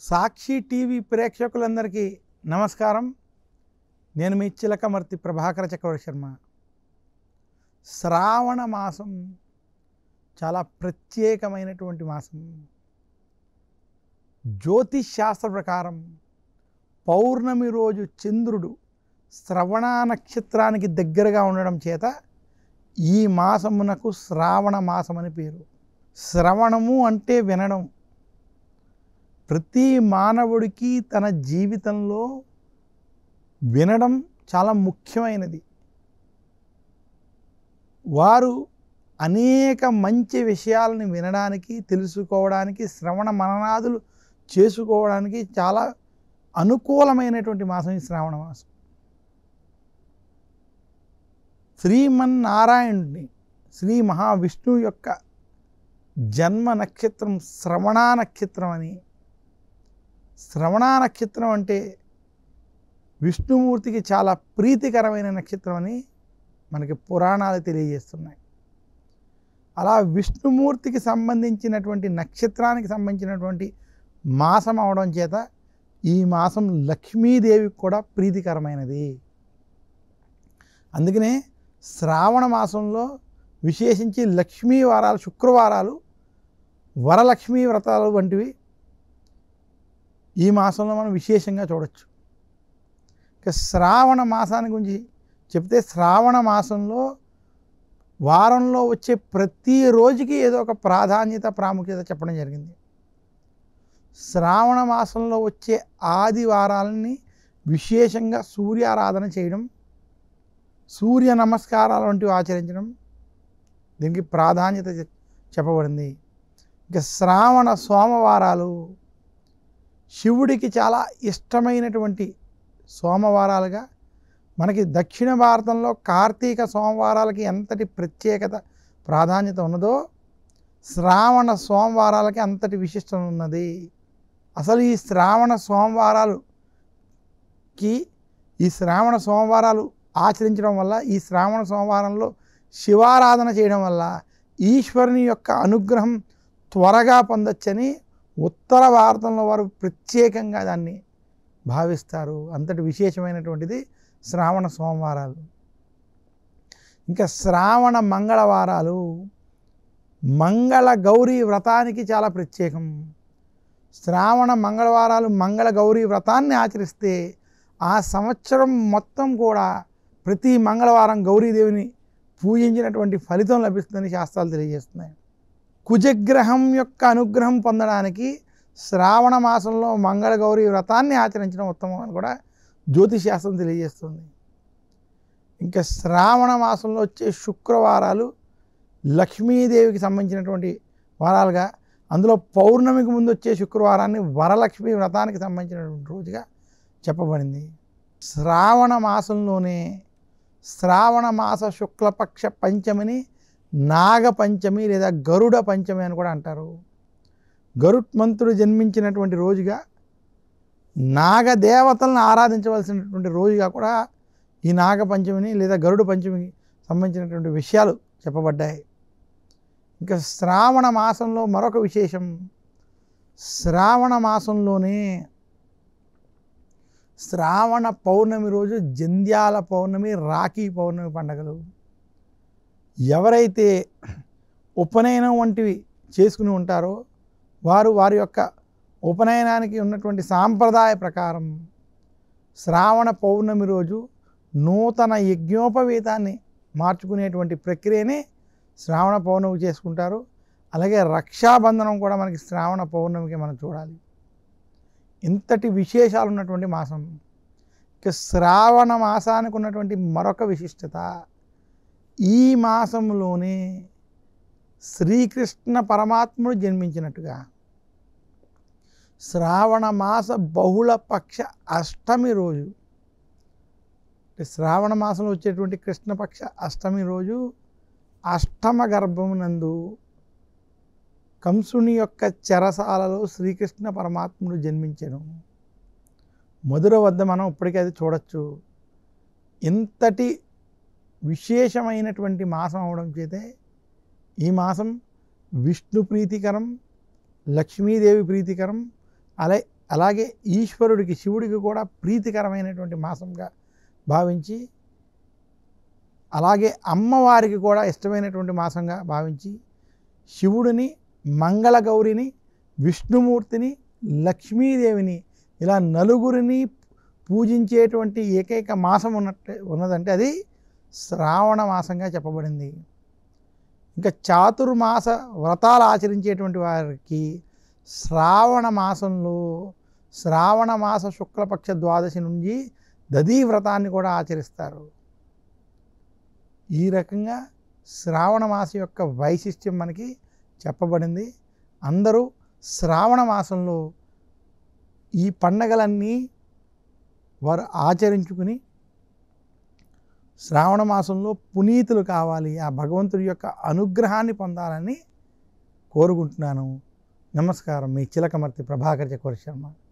సాక్షి TV ప్రేక్షకులందరికీ నమస్కారం నేను మీ చిలకమర్తి ప్రభాకర చక్రవర్తి శర్మ శ్రావణ మాసం చాలా ప్రత్యేకమైనటువంటి మాసం జ్యోతిష్ శాస్త్ర ప్రకారం పౌర్ణమి రోజు చంద్రుడు శ్రవణ నక్షత్రానికి దగ్గరగా ఉండడం చేత ఈ మాసమునకు శ్రావణ మాసం అని పేరు శ్రవణము అంటే వినడం ప్రతి మానవుడికి తన జీవితంలో వినడం చాలా ముఖ్యమైనది వారు అనేక మంచి విషయాలను వినడానికి తెలుసుకోవడానికి శ్రవణ మననాదులు చేసుకోవడానికి చాలా అనుకూలమైనటువంటి మాసం ఈ శ్రావణ మాసం శ్రీమన్నారాయణుడిని శ్రీ మహావిష్ణువు యొక్క జన్మ నక్షత్రం శ్రవణ నక్షత్రం అని శ్రవణ నక్షత్రం అంటే విష్ణుమూర్తికి చాలా ప్రీతికరమైన నక్షత్రం అని మనకి పురాణాలు తెలియజేస్తున్నాయి అలా విష్ణుమూర్తికి సంబంధించినటువంటి నక్షత్రానికి సంబంధించినటువంటి మాసం అవడం చేత ఈ మాసం లక్ష్మీదేవికి కూడా ప్రీతికరమైనది అందుకనే శ్రావణ మాసంలో విశేషించి లక్ష్మీ వారాలు శుక్రవారాలు వరలక్ష్మీ వ్రతాలు వంటివి ఈ మాసంలో మనం విశేషంగా చూడొచ్చు ఇక శ్రావణ మాసాన్ని గురించి చెప్తే శ్రావణ మాసంలో వారంలో వచ్చే ప్రతి రోజుకి ఏదో ఒక ప్రాధాన్యత ప్రాముఖ్యత చెప్పడం జరిగింది శ్రావణ మాసంలో వచ్చే ఆదివారాలని విశేషంగా సూర్యారాధన చేయడం సూర్య నమస్కారాలు వంటివి ఆచరించడం దీనికి ప్రాధాన్యత చె- చెప్పబడింది ఇక శ్రావణ సోమవారాలు శివుడికి చాలా ఇష్టమైనటువంటి సోమవారాలుగా మనకి దక్షిణ భారతంలో కార్తీక సోమవారాలకి ఎంతటి ప్రత్యేకత ప్రాధాన్యత ఉన్నదో శ్రావణ సోమవారాలకి అంతటి విశిష్టత ఉన్నది అసలు ఈ శ్రావణ సోమవారాలుకి ఈ శ్రావణ సోమవారాలు ఆచరించడం వల్ల ఈ శ్రావణ సోమవారంలో శివారాధన చేయడం వల్ల ఈశ్వరుని యొక్క అనుగ్రహం త్వరగా పొందొచ్చని ఉత్తర భారతంలో వారు ప్రత్యేకంగా దాన్ని భావిస్తారు అంతటి విశేషమైనటువంటిది శ్రావణ సోమవారాలు ఇంకా శ్రావణ మంగళవారాలు మంగళ గౌరీ వ్రతానికి చాలా ప్రత్యేకం శ్రావణ మంగళవారాలు మంగళ గౌరీ వ్రతాన్ని ఆచరిస్తే ఆ సంవత్సరం మొత్తం కూడా ప్రతి మంగళవారం గౌరీదేవిని పూజించినటువంటి ఫలితం లభిస్తుందని శాస్త్రాలు తెలియజేస్తున్నాయి కుజగ్రహం యొక్క అనుగ్రహం పొందడానికి శ్రావణ మాసంలో మంగళ గౌరీ వ్రతాన్ని ఆచరించడం ఉత్తమం అని కూడా జ్యోతిష్ శాస్త్రం తెలియజేస్తుంది ఇంకా శ్రావణ మాసంలో వచ్చే శుక్రవారాలు లక్ష్మీదేవికి సంబంధించినటువంటి వారాలుగా అందులో పౌర్ణమికి ముందు వచ్చే శుక్రవారాన్ని వరలక్ష్మి వ్రతానికి సంబంధించినటువంటి రోజుగా చెప్పబడింది శ్రావణ మాసంలోనే శ్రావణ మాస శుక్లపక్ష పంచమిని నాగ పంచమి లేదా గరుడ పంచమి అని కూడా అంటారు గరుత్మంతుడు జన్మించినటువంటి రోజుగా నాగదేవతలను ఆరాధించవలసినటువంటి రోజుగా కూడా ఈ నాగ పంచమిని లేదా గరుడ పంచమికి సంబంధించినటువంటి విషయాలు చెప్పబడ్డాయి ఇంకా శ్రావణ మాసంలో మరొక విశేషం శ్రావణ మాసంలోనే శ్రావణ పౌర్ణమి రోజు జంధ్యాల పౌర్ణమి రాఖీ పౌర్ణమి పండగలు ఎవరైతే ఉపనయనం వంటివి చేసుకుని ఉంటారో వారు వారి యొక్క ఉపనయనానికి ఉన్నటువంటి సాంప్రదాయ ప్రకారం శ్రావణ పౌర్ణమి రోజు నూతన యజ్ఞోపవీతాన్ని మార్చుకునేటువంటి ప్రక్రియని శ్రావణ పౌర్ణమి చేసుకుంటారు అలాగే రక్షాబంధనం కూడా మనకి శ్రావణ పౌర్ణమికి మనం చూడాలి ఇంతటి విశేషాలు ఉన్నటువంటి మాసం ఇక శ్రావణ మాసానికి ఉన్నటువంటి మరొక విశిష్టత ఈ మాసంలోనే శ్రీకృష్ణ పరమాత్ముడు జన్మించినట్టుగా శ్రావణ మాస బహుళ పక్ష అష్టమి రోజు అంటే శ్రావణ మాసంలో వచ్చేటువంటి కృష్ణపక్ష అష్టమి రోజు అష్టమ గర్భమునందు కంసుని యొక్క చెరసాలలో శ్రీకృష్ణ పరమాత్ముడు జన్మించను మధుర వద్ద మనం ఇప్పటికీ అది చూడొచ్చు ఇంతటి విశేషమైనటువంటి మాసం అవడం చేతే ఈ మాసం విష్ణు ప్రీతికరం లక్ష్మీదేవి ప్రీతికరం అలా అలాగే ఈశ్వరుడికి శివుడికి కూడా ప్రీతికరమైనటువంటి మాసంగా భావించి అలాగే అమ్మవారికి కూడా ఇష్టమైనటువంటి మాసంగా భావించి శివుడిని మంగళగౌరిని విష్ణుమూర్తిని లక్ష్మీదేవిని ఇలా నలుగురిని పూజించేటువంటి ఏకైక మాసం ఉన్నట్టు ఉన్నదంటే అది శ్రావణ మాసంగా చెప్పబడింది ఇంకా చాతుర్మాస వ్రతాలు ఆచరించేటువంటి వారికి శ్రావణ మాసంలో శ్రావణ మాస శుక్లపక్ష ద్వాదశి నుంచి దదీ వ్రతాన్ని కూడా ఆచరిస్తారు ఈ రకంగా శ్రావణ మాసం యొక్క వైశిష్ట్యం మనకి చెప్పబడింది అందరూ శ్రావణ మాసంలో ఈ పండగలన్నీ వారు ఆచరించుకుని శ్రావణ మాసంలో పునీతులు కావాలి ఆ భగవంతుడి యొక్క అనుగ్రహాన్ని పొందాలని కోరుకుంటున్నాను నమస్కారం మీ చిలకమర్తి ప్రభాకర్ చక్రవర్తి శర్మ